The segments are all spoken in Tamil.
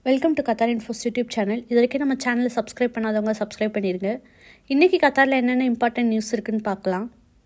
welcome to Qatar infos YouTube channel இது வரைக்கும் நம்ம சேனலை சப்ஸ்கிரைப் பண்ணாதவங்க சப்ஸ்கிரைப் பண்ணிடுங்க இன்றைக்கி கத்தாரில் என்னென்ன இம்பார்ட்டன்ட் நியூஸ் இருக்குன்னு பார்க்கலாம்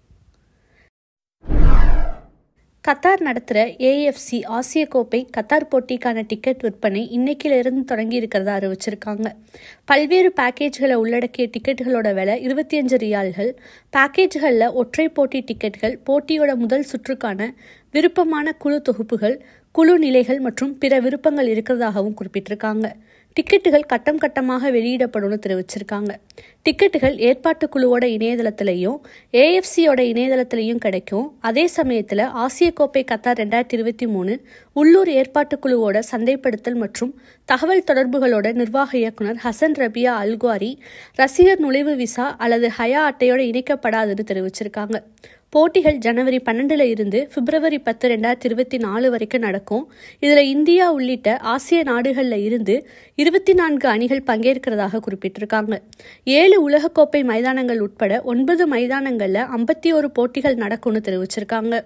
கத்தார் நடத்துகிற ஏஎஃப்சி ஆசிய கோப்பை கத்தார் போட்டிக்கான டிக்கெட் விற்பனை இன்னைக்கிலிருந்து தொடங்கி இருக்கிறதா அறிவிச்சிருக்காங்க பல்வேறு பேக்கேஜ்களை உள்ளடக்கிய டிக்கெட்டுகளோட விலை இருபத்தி அஞ்சு ரியால்கள் பேக்கேஜ்களில் ஒற்றை போட்டி டிக்கெட்டுகள் போட்டியோட முதல் சுற்றுக்கான விருப்பமான குழு தொகுப்புகள் குழு நிலைகள் மற்றும் பிற விருப்பங்கள் இருக்கிறதாகவும் குறிப்பிட்டிருக்காங்க டிக்கெட்டுகள் கட்டம் கட்டமாக வெளியிடப்படும்னு தெரிவிச்சிருக்காங்க டிக்கெட்டுகள் ஏற்பாட்டு குழுவோட இணையதளத்திலையும் ஏஎஃப்சியோட இணையதளத்திலையும் கிடைக்கும் அதே சமயத்தில் ஆசிய கோப்பை கத்தார் ரெண்டாயிரத்தி இருபத்தி மூணு உள்ளூர் ஏற்பாட்டு குழுவோட சந்தைப்படுத்தல் மற்றும் தகவல் தொடர்புகளோட நிர்வாக இயக்குனர் ஹசன் ரபியா அல்குவாரி ரசிகர் நுழைவு விசா அல்லது ஹயா அட்டையோட இணைக்கப்படாதுன்னு தெரிவிச்சிருக்காங்க போட்டிகள் ஜனவரி பன்னெண்டுல இருந்து பிப்ரவரி பத்து ரெண்டாயிரத்தி இருபத்தி நாலு வரைக்கும் நடக்கும் இதில் இந்தியா உள்ளிட்ட ஆசிய நாடுகளில் இருந்து இருபத்தி நான்கு அணிகள் பங்கேற்கிறதாக குறிப்பிட்டிருக்காங்க ஏழு உலகக்கோப்பை மைதானங்கள் உட்பட ஒன்பது மைதானங்களில் ஐம்பத்தி ஒரு போட்டிகள் நடக்கும்னு தெரிவிச்சிருக்காங்க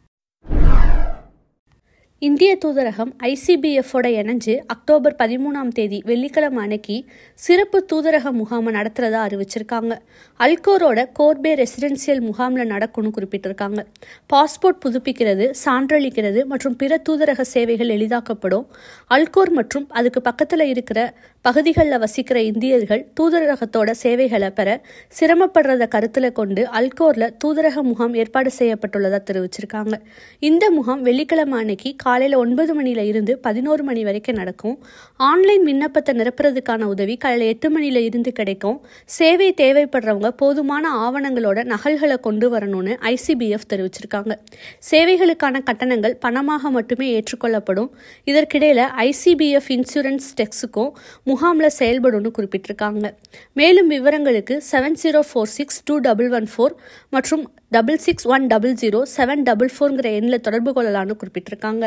இந்திய தூதரகம் ஐசிபிஎஃபோட இணைஞ்சு அக்டோபர் பதிமூணாம் தேதி வெள்ளிக்கிழமை அன்னைக்கு சிறப்பு தூதரக முகாமை நடத்துறதா அறிவிச்சிருக்காங்க அல்கோரோட கோர்பே ரெசிடென்சியல் முகாமில் நடக்கும்னு குறிப்பிட்டிருக்காங்க பாஸ்போர்ட் புதுப்பிக்கிறது சான்றளிக்கிறது மற்றும் பிற தூதரக சேவைகள் எளிதாக்கப்படும் அல்கோர் மற்றும் அதுக்கு பக்கத்தில் இருக்கிற பகுதிகளில் வசிக்கிற இந்தியர்கள் தூதரகத்தோட சேவைகளை பெற சிரமப்படுறத கருத்தில் கொண்டு அல்கோரில் தூதரக முகாம் ஏற்பாடு செய்யப்பட்டுள்ளதாக தெரிவிச்சிருக்காங்க இந்த முகாம் வெள்ளிக்கிழமை அன்னைக்கு காலையில் ஒன்பது மணியில இருந்து பதினோரு மணி வரைக்கும் நடக்கும் ஆன்லைன் விண்ணப்பத்தை நிரப்புறதுக்கான உதவி காலையில் எட்டு மணியில இருந்து கிடைக்கும் சேவை தேவைப்படுறவங்க போதுமான ஆவணங்களோட நகல்களை கொண்டு வரணும்னு ஐசிபிஎஃப் தெரிவிச்சிருக்காங்க சேவைகளுக்கான கட்டணங்கள் பணமாக மட்டுமே ஏற்றுக்கொள்ளப்படும் இதற்கிடையில ஐசிபிஎஃப் இன்சூரன்ஸ் டெக்ஸுக்கும் முகாமில் செயல்படும்னு குறிப்பிட்டிருக்காங்க மேலும் விவரங்களுக்கு seven zero four six two double one four மற்றும் double six one double zero seven double ஃபோர்ங்கிற எண்ணில் தொடர்பு கொள்ளலாம்னு குறிப்பிட்டிருக்காங்க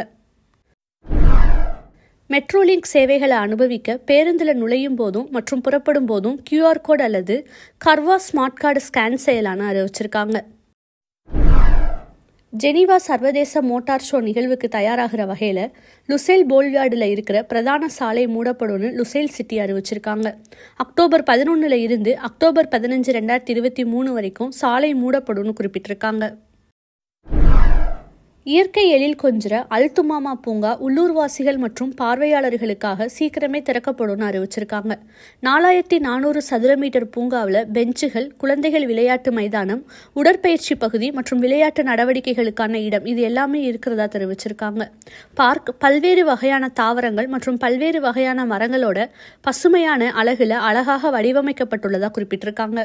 மெட்ரோலிங்க் சேவைகளை அனுபவிக்க பேருந்தில் நுழையும் போதும் மற்றும் புறப்படும் போதும் கியூஆர் கோட் அல்லது கர்வா ஸ்மார்ட் கார்டு ஸ்கேன் செய்யலான்னு அறிவிச்சிருக்காங்க ஜெனீவா சர்வதேச மோட்டார் ஷோ நிகழ்வுக்கு தயாராகிற வகையில் லுசேல் போல்யார்டில் இருக்கிற பிரதான சாலை மூடப்படும்னு லுசேல் சிட்டி அறிவிச்சிருக்காங்க அக்டோபர் பதினொன்றில் இருந்து அக்டோபர் பதினஞ்சு ரெண்டாயிரத்தி இருபத்தி மூணு வரைக்கும் சாலை மூடப்படும்னு குறிப்பிட்டிருக்காங்க இயற்கை எழில் கொஞ்சிற அல்துமாமா பூங்கா உள்ளூர்வாசிகள் மற்றும் பார்வையாளர்களுக்காக சீக்கிரமே திறக்கப்படும்னு அறிவிச்சிருக்காங்க நாலாயிரத்தி நானூறு சதுர மீட்டர் பூங்காவில் பெஞ்சுகள் குழந்தைகள் விளையாட்டு மைதானம் உடற்பயிற்சி பகுதி மற்றும் விளையாட்டு நடவடிக்கைகளுக்கான இடம் இது எல்லாமே இருக்கிறதா தெரிவிச்சிருக்காங்க பார்க் பல்வேறு வகையான தாவரங்கள் மற்றும் பல்வேறு வகையான மரங்களோட பசுமையான அழகுல அழகாக வடிவமைக்கப்பட்டுள்ளதா குறிப்பிட்டிருக்காங்க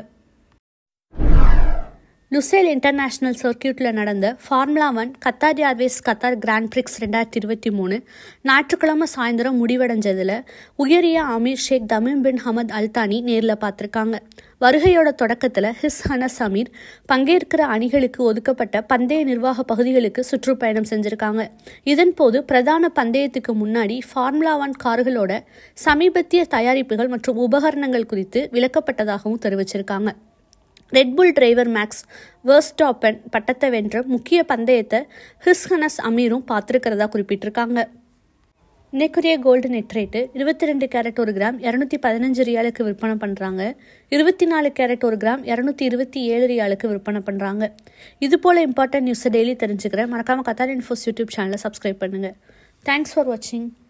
லுசேல் இன்டர்நேஷனல் சர்க்கியூட்டில் நடந்த formula one Qatar Airways Qatar grand prix ரெண்டாயிரத்தி இருபத்தி மூணு ஞாயிற்றுக்கிழமை சாயந்தரம் முடிவடைஞ்சதில் உயரிய Emir Sheikh Tamim bin Hamad Al Thani நேரில் பார்த்துருக்காங்க வருகையோட தொடக்கத்தில் ஹிஸ் ஹனஸ் அமீர் பங்கேற்கிற அணிகளுக்கு ஒதுக்கப்பட்ட பந்தய நிர்வாக பகுதிகளுக்கு சுற்றுப்பயணம் செஞ்சுருக்காங்க இதன் போது பிரதான பந்தயத்துக்கு முன்னாடி ஃபார்முலா ஒன் கார்களோட சமீபத்திய தயாரிப்புகள் மற்றும் உபகரணங்கள் குறித்து விளக்கப்பட்டதாகவும் தெரிவிச்சிருக்காங்க ரெட்புல் டிரைவர் மேக்ஸ் வேர்ஸ்டாப்பன் பட்டத்தை வென்ற முக்கிய பந்தயத்தை ஹிஸ்ஹனஸ் அமீரும் பார்த்துருக்கிறதா குறிப்பிட்டிருக்காங்க இன்னைக்குரிய கோல்டு நெட் ரேட்டு இருபத்தி ரெண்டு கேரட் ஒரு கிராம் இரநூத்தி பதினஞ்சு ரியாலுக்கு விற்பனை பண்ணுறாங்க இருபத்தி நாலு கேரட் ஒரு கிராம் இரநூத்தி இருபத்தி ஏழு ரியாலுக்கு விற்பனை பண்ணுறாங்க இது போல் இம்பார்ட்டன்ட் நியூஸை டெய்லி தெரிஞ்சுக்கிறேன் மறக்காமல் கத்தார் இன்ஃபோஸ் யூடியூப் சேனலை சப்ஸ்கிரைப் பண்ணுங்கள் தேங்க்ஸ் ஃபார் வாட்சிங்